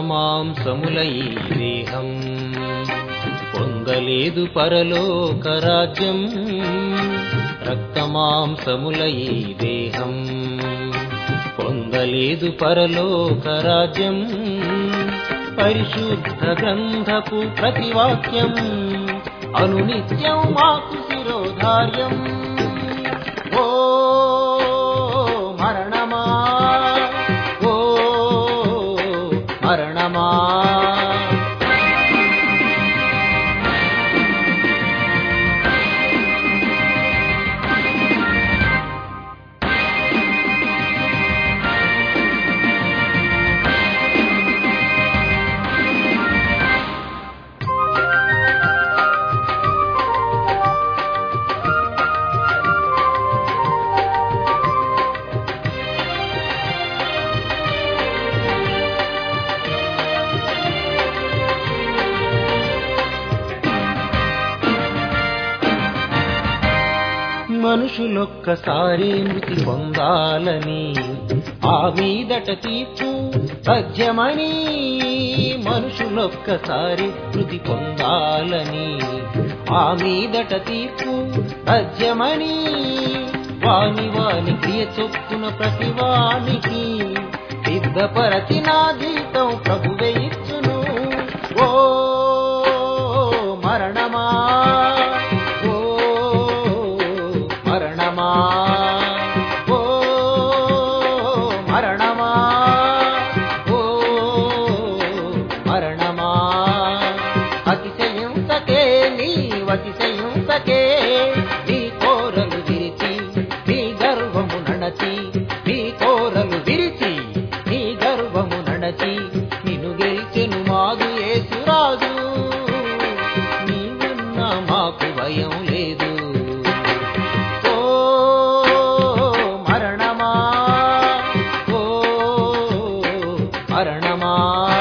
రక్తమాంసముల ఈ దేహం పొందలేదు పరలోక రాజ్యం రక్తమాంసముల ఈ దేహం పొందలేదు పరలోక రాజ్యం పరిశుద్ధ గ్రంథపు ప్రతివాక్యం అనునిత్యం మాకు శిరోధార్యం ఓ మరణమా ఓ మరణమా మనుషులొక్కసారి మృతి పొందాలని ఆ మీదట తీర్పు సత్యమని మనుషులొక్కసారి మృతి పొందాలని ఆ మీదట తీర్పు సత్యమని వాని వాని క్రియ చొప్పున ప్రతి వానికి సిద్ధపరచిన జీతం ప్రభువే ఇచ్చును ఓ మరణమా ఓ మరణమా ఓ మరణమా ఓ మరణమా అతిశయించకే నీ అతిశయించకే నీ కోరలు విరిచి నీ గర్వము నడచి నీ కోరలు విరిచి నీ గర్వము నడచి నిన్ను గెలిచెను మాదు యేసురాజు నీవున్న మాకు భయం లేదు ఓ మరణమా ఓ మరణమా